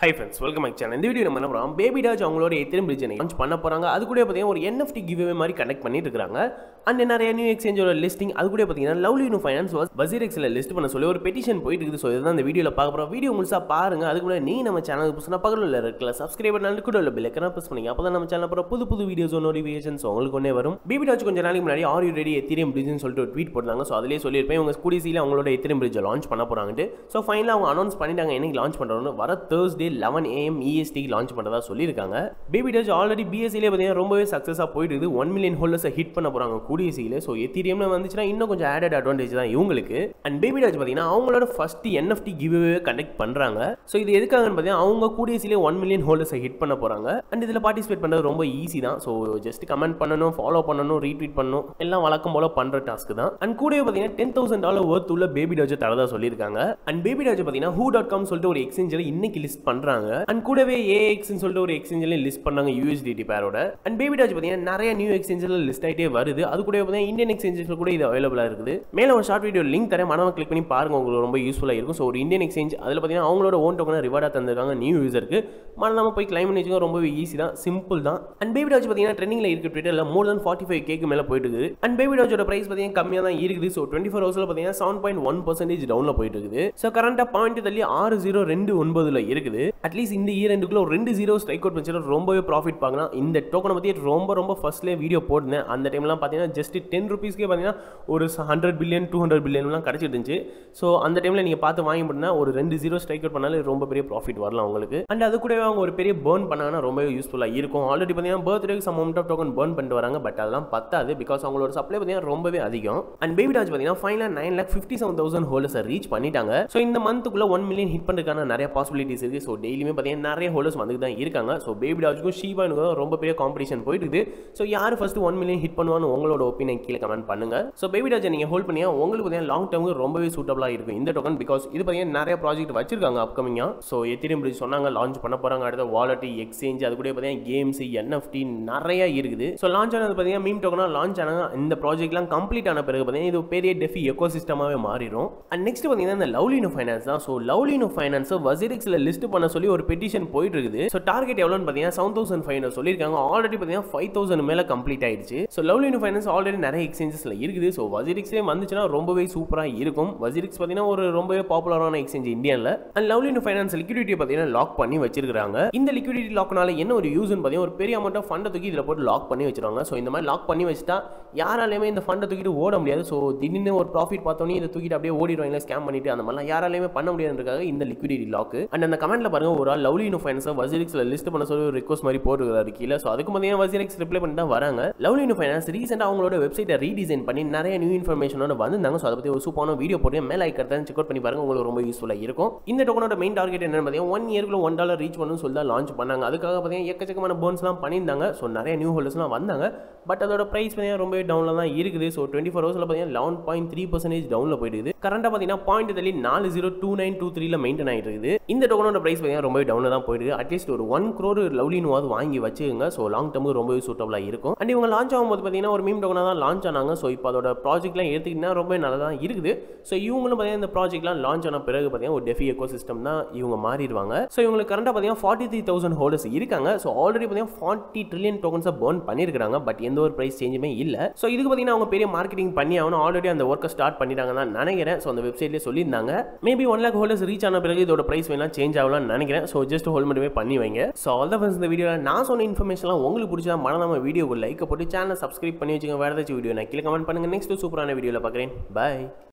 high friends welcome my channel இந்த video நம்ம என்ன பண்ணுறோம் பேபி டாஜ் அவங்களோட எத்திரம் பிரிட்ஜ் லான்ச் பண்ண போகிறாங்க அது கூட பார்த்தீங்கன்னா ஒரு என்எஃப்டி கிவ்வே மாதிரி கனெக்ட் பண்ணிட்டு இருக்காங்க அண்ட் நிறைய நியூ எக்ஸ்சேஞ்சோட லிஸ்டிங் அது கூட பார்த்தீங்கன்னா லவ்லி நியூ ஃபைனான்ஸ் பசீர் எக்ஸில் லிஸ்ட் பண்ண சொல்லி ஒரு பெட்டிஷன் போயிட்டு இருக்குது ஸோ இதுதான் இந்த வீடியோவில் பார்க்க போகிறோம் வீடியோ முழுசா பாருங்க அதுக்கு முன்னாடி நீ நம்ம சேனலுக்கு புதுசாக பக்கத்தில் இருக்கல சப்ஸ்கிரைபர் நாள் கூட உள்ள பில்லைக்கான ப்ரெஸ் பண்ணி அப்போ தான் நம்ம சேனல் அப்புறம் புது புது வீடியோஸ் நோட்டிஃபிகேஷன்ஸ் உங்களுக்கு ஒன்றே வரும் பேபி டாஜ் கொஞ்சம் நாளைக்கு முன்னாடி ஆர் யூ ரெடி எத்திரியம் பிரிட்ஜ்னு சொல்லிட்டு ஒரு ட்வீட் போட்டாங்க ஸோ அதிலே சொல்லியிருப்பேன் இவங்க ஸ்கூடிசியில் அவங்களோட எத்திரியம் பிரிட்ஜை லான்ச் பண்ண போகிறாங்கட்டு ஸோ ஃபைனலாக அவங்க அனௌன்ஸ் பண்ணிட்டாங்க என்னைக்கு லான்ச் பண்ணுறோன்னு வர தேர்ஸ்டே லெவன் ஏஎம் இஎஸ்டிக்கு லான்ச் பண்ணுறதா சொல்லியிருக்காங்க பேபி டச் ஆல்ரெடி பிஎஸ்சிலே பார்த்தீங்கன்னா ரொம்பவே சக்ஸஸாக போயிட்டு இருக்குது ஒன் மில்லியன் ஹோல்டர்ஸை ஹிட் பண்ண போகிறாங்க கூடியசியில் ஸோ எத்திரியம்ல வந்துச்சுன்னா இன்னும் கொஞ்சம் ஆடட் அட்வான்டேஜ் தான் இவங்களுக்கு அண்ட் பேபி டச் பார்த்தீங்கன்னா அவங்களோட ஃபர்ஸ்ட் என்எஃப்டி கிவ்வே கண்டக்ட் பண்ணுறாங்க ஸோ இது எதுக்காகன்னு பார்த்தீங்கன்னா அவங்க கூடியசிலே ஒன் மில்லியன் ஹோல்டர்ஸை ஹிட் பண்ண போகிறாங்க அண்ட் இதில் பார்ட்டிசிபேட் பண்ணுறது ரொம்ப ஈஸி தான் ஸோ ஜஸ்ட் கமெண்ட் பண்ணணும் ஃபாலோ பண்ணணும் ரீட்வீட் பண்ணணும் எல்லாம் வழக்கம் போல பண்ணுற டாஸ்க் தான் அண்ட் கூடவே பார்த்தீங்கன்னா டென் தௌசண்ட் டாலர் ஒர்த் உள்ள பேபி டாஜை தரதா சொல்லியிருக்காங்க அண்ட் பேபி டாஜ் பார்த்தீங்கன்னா ஹூ டாட் காம் சொல்லிட்டு ஒரு எக்ஸ்சேஞ்சில் இன்னைக்கு லிஸ்ட் பண்ணுறாங்க அண்ட் கூடவே ஏஎக்ஸ்னு சொல்லிட்டு ஒரு எக்ஸ்சேஞ்சில் லிஸ்ட் பண்ணாங்க யூஎஸ்டிடி பேரோட அண்ட் பேபி டாஜ் பார்த்தீங்கன்னா நிறைய நியூ எக்ஸ்சேஞ்சில் லிஸ்ட் ஆகிட்டே வருது அது கூட பார்த்தீங்கன்னா இந்தியன் எக்ஸ்சேஞ்சில் கூட இது அவைலபிளாக இருக்குது மேலே ஒரு ஷார்ட் வீடியோ லிங்க் தரேன் மனவ கிளிக் பண்ணி பாருங்க உங்களுக்கு ரொம்ப யூஸ்ஃபுல்லாக இருக்கும் ஸோ ஒரு இந்தியன் எக்ஸ்சேஞ்ச் அதில் பார்த்தீங்கன்னா அவங்களோட ஓன் டோக்கனை ரிவார்டாக தந்திருக்காங்க நியூ யூசருக்கு மறந்தாம போய் கிளைம் பண்ணி வச்சுக்கோங்க ரொம்பவே ஈஸி தான் சிம்பிள் தான் அண்ட் பேபி டாஜ் பார்த்தீங்கன்னா ட்ரெண்டிங்கில் இருக்க ட்விட்டரில் மோர் தன் ஃபார்ட்டி ஃபைவ் கேக்கு மேலே போயிட்டு இருக்குது அண்ட் பேபி டாஜோட ப்ரைஸ் பார்த்தீங்கன்னா கம்மியாக தான் இருக்குது ஸோ டுவெண்ட்டி ஃபோர் ஹவர்ஸில் பார்த்தீங்கன்னா செவன் பாயிண்ட் ஒன் பர்சன்டேஜ் டவுனில் போயிட்டு இருக்குது ஸோ கரண்ட்டாக பாயிண்ட் தள்ளி ஆறு ஜீரோ ரெண்டு ஒன்பதுல இருக்குது அட்லீஸ்ட் இந்த இயர் ரெண்டுக்குள்ள ஒரு ரெண்டு ஜீரோ ஸ்ட்ரைக் அவுட் வச்சுட்டு ரொம்பவே ப்ராஃபிட் பார்க்கலாம் இந்த டோக்கனை பற்றி ரொம்ப ரொம்ப ஃபர்ஸ்ட்லேயே வீடியோ போட்டேன் அந்த டைம்லாம் பார்த்தீங்கன்னா ஜஸ்ட் டென் ருபீஸ்க்கே பார்த்தீங்கன்னா ஒரு ஹண்ட்ரட் பில்லியன் டூ ஹண்ட்ரட் பில்லியன்லாம் கிடச்சிட்டு இருந்துச்சு ஸோ அந்த டைமில் நீங்கள் பார்த்து வாங்கி போட்டுனா ஒரு ரெண்டு ஜீரோ ஸ்ட்ரைக் அவுட் பண்ணாலே ரொம்ப பெரிய ப்ராஃபிட் வரலாம் உங்களுக்கு அண்ட் அது கூடவே அவங்க ஒரு பெரிய பேர்ன் பண்ணாங்கன்னா ரொம்பவே யூஸ்ஃபுல்லாக இருக்கும் ஆல்ரெடி பார்த்தீங்கன்னா பர்த்டேக்கு some amount of token burn பண்ணிட்டு வராங்க பட் அதெல்லாம் பத்தாது பிகாஸ் அவங்களோட சப்ளை பார்த்தீங்கன்னா ரொம்பவே அதிகம் அண்ட் பேபி டாஜ் பார்த்தீங்கன்னா ஃபைனலாக nine lakh fifty seven thousand ஹோல்டர்ஸை ரீச் பண்ணிட்டாங்க ஸோ இந்த மந்த்துக்குள்ள ஒன் மில்லியன் ஹிட் பண்ணுறதுக்கான நிறைய பாசிபிலிட்டிஸ் இருக்குது ஸோ டெய்லியுமே பார்த்தீங்கன்னா நிறைய ஹோல்டர்ஸ் வந்துட்டு தான் இருக்காங்க ஸோ பேபி டாஜுக்கும் ஷீபானுக்கும் ரொம்ப பெரிய காம்படிஷன் போயிட்டு இருக்குது ஸோ யார் ஃபர்ஸ்ட் ஒன் மில்லியன் ஹிட் பண்ணுவான்னு உங்களோட ஒப்பீனியன் கீழே கமெண்ட் பண்ணுங்க ஸோ பேபி டாஜை நீங்கள் ஹோல்ட் பண்ணியா உங்களுக்கு பார்த்தீங்கன்னா லாங் டேர்முக்கு ரொம்பவே சூட்டபிளாக இருக்கும் இந்த டோக்கன் பிகாஸ் இது பார்த்தீங்கன்னா நிறைய ப்ராஜெக்ட் வச்சிருக்காங்க அப்கமிங்காக ஸோ எத்திரியம் பிரிட்ஜ் சொன்னாங்க லான்ச் பண்ண போகிறாங்க அடுத்த வாலெட் எக்ஸ்சேஞ்ச் அது கூட பார்த்தீங்கன்னா கேம்ஸ் என்எஃப்டி நிறைய இருக்குது ஸோ லான்ச் ஆனது பார்த்தீங்கன்னா மீம் டோக்கனாக லான்ச் ஆனாங்க இந்த ப்ராஜெக்ட்லாம் கம்ப்ளீட் ஆன பிறகு பார்த்தீங்கன்னா இது பெரிய டெஃபி எக்கோ சிஸ்டமாகவே மாறிடும் அண்ட் நெக்ஸ்ட் பார்த்தீங்கன்னா இந்த லவ்லினோ ஃபைனான்ஸ் தான் ஸோ லவ்லினோ ஃபைனான்ஸை வசிரிக்ஸில் லிஸ்ட் பண்ண சொல்லி ஒரு பெட்டிஷன் போயிட்டு இருக்குது ஸோ டார்கெட் எவ்வளோன்னு பார்த்தீங்கன்னா செவன் தௌசண்ட் ஃபைவ் ஹண்ட்ரட் சொல்லியிருக்காங்க ஆல்ரெடி பார்த்தீங்கன்னா ஃபைவ் தௌசண்ட் மேலே கம்ப்ளீட் ஆயிடுச்சு ஸோ லவ்லினோ ஃபைனான்ஸ் ஆல்ரெடி நிறைய எக்ஸ்சேஞ்சஸில் இருக்குது ஸோ வசிரிக்ஸ்லேயே வந்துச்சுன்னா ரொம்பவே சூப்பராக இருக்கும் வசிரிக்ஸ் பார்த்தீங்கன்னா ஒரு ரொம்பவே பாப்புலரான எக்ஸ்சேஞ்ச் இந்தியாவில் அண்ட் லவ்லினோ ஃபைனான்ஸ் லிக்விடிட்டி பார்த்தீங்கன்னா லாக் பண்ணி வச்சிருக்காங்க இந்த லிக்விடிட்டி லாக்னால என்ன ஒரு யூஸ்னு பார்த்தீங்கன்னா ஒரு பெரிய அமௌண்ட் ஆஃப் ஃபண்டை தூக்கி இதில் போட்டு லாக் பண்ணி வச்சிருவாங்க ஸோ இந்த மாதிரி லாக் பண்ணி வச்சுட்டா யாராலையுமே இந்த ஃபண்டை தூக்கிட்டு ஓட முடியாது ஸோ திடீர்னு ஒரு ப்ராஃபிட் பார்த்தோன்னே இதை தூக்கிட்டு அப்படியே ஓடிடுவாங்க ஸ்கேம் பண்ணிட்டு அந்த மாதிரிலாம் யாராலையுமே பண்ண முடியாதுன்றக்காக இந்த லிக்விடிட்டி லாக் அண்ட் அந்த கமெண்ட்ல பாருங்க ஒரு ஆள் லவ்லி ஃபைனான்ஸை வசிரிக்ஸில் லிஸ்ட் பண்ண சொல்லி ஒரு ரிக்வஸ்ட் மாதிரி போட்டுருக்காரு கீழே ஸோ அதுக்கு பார்த்தீங்கன்னா வசிரிக்ஸ் ரிப்ளை பண்ணி தான் வராங்க லவ்லி ஃபைனான்ஸ் ரீசெண்டாக அவங்களோட வெப்சைட்டை ரீடிசைன் பண்ணி நிறைய நியூ இன்ஃபர்மேஷனோட வந்திருந்தாங்க ஸோ அதை பற்றி ஒரு சூப்பான வீடியோ போட்டு மேலே ஐக்கிறத செக் அவுட் பண்ணி பாருங்க உங்களுக்கு ரொம்ப யூஸ்ஃபுல்லாக இருக்கும் இந்த டோக்கனோட மெயின் டார்கெட் என்னன்னு பார்த்தீங்கன்னா ஒன் இயர்க்குள்ள ஒன் டாலர் ரீச் பண்ணணும்னு சொல்லி தான் லான்ச் பண்ணாங்க அதுக்காக பார்த்தீங்கன்னா எக்கச்சக்கமான போன்ஸ்லாம் பண்ணியிருந்தாங்க ஸோ நிறைய நியூ ஹோல்டர்ஸ்லாம் வந்தாங்க பட் அதோட ப்ரைஸ் பார்த்தீங்கன்னா ரொம்ப டவுனில் தான் இருக்குது ஸோ டுவெண்ட்டி ஃபோர் ஹவர்ஸில் பார்த்தீங்கன்னா லெவன் பாயிண்ட் த்ரீ பர்சன்டேஜ் டவுனில் போயிடுது கரண்டாக பார்த்தீங்கன்னா பாயிண்ட் தள்ளி நாலு ஜீரோ டூ நைன் டூ த்ரீல மெயின்டைன் ஆகிட்டு இருக்குது இந்த டோக்கனோட ப்ரைஸ் பார்த்தீங்கன்னா ரொம்ப டவுனில் தான் போயிடுது அட்லீஸ்ட் ஒரு ஒன் க்ரோர் லவ்லினுவாது வாங்கி வச்சுக்கோங்க ஸோ லாங் டர்முக்கு ரொம்பவே சூட்டபிளாக இருக்கும் அண்ட் இவங்க லான்ச் ஆகும்போது பார்த்தீங்கன்னா ஒரு மீம் டோக்கனாக தான் லான்ச் ஆனாங்க ஸோ இப்போ அதோட ப்ராஜெக்ட்லாம் எடுத்துக்கிட்டா ரொம்ப நல்லா தான் இருக்குது ஸோ இவங்களும் பார்த்தீங்கன்னா இந்த ப்ராஜெக்ட்லாம் லான்ச் ஆன பிறகு பார்த்தீங்கன்னா ஒரு டெஃபி எக்கோ சிஸ்டம் தான் இவங்க மாறிடுவாங்க ஸோ இவங்களுக்கு கரண்டாக பார்த்தீங்கன்னா ஃபார்ட்டி த்ரீ தௌசண்ட் ஹோல்டர்ஸ் இருக்காங்க ஸோ ஆல்ரெடி பார்த்தீங்கன்னா ஃபார்ட்டி ட்ரில்லியன் டோக்கன்ஸை பர்ன் பண்ணியிருக்காங்க பட் எந்த ஒரு ப்ரைஸ் சேஞ்சுமே இல்லை ஸோ இதுக்கு பார்த்தீங்கன்னா அவங்க பெரிய மார்க்கெட்டிங் பண்ணி ஆகணும் ஆல்ரெடி அந்த ஒர்க்கை ஸ்டார்ட் பண்ணிட்டாங்க தான் நினைக்கிறேன் ஸோ அந்த வெப்சைட்லேயே சொல்லியிருந்தாங்க maybe one lakh holders reach ஆன பிறகு இதோட ப்ரைஸ் வேணால் சேஞ்ச் ஆகலாம்னு நினைக்கிறேன் ஸோ ஜஸ்ட் ஹோல்ட் மட்டுமே பண்ணி வைங்க ஸோ ஆல் த ஃப்ரெண்ட்ஸ் இந்த வீடியோவில் நான் சொன்ன இன்ஃபர்மேஷன்லாம் உங்களுக்கு பிடிச்சா மறந்தாம வீடியோக்கு லைக் போட்டு சேனல் சப்ஸ்கிரைப் பண்ணி வச்சுங்க வேறு ஏதாச்சும் வீடியோ நான் கீழே கமெண்ட் பண்ணுங்க நெக்ஸ்ட் சூப்பரான வீடியோவில் பார்க்குறேன் பாய்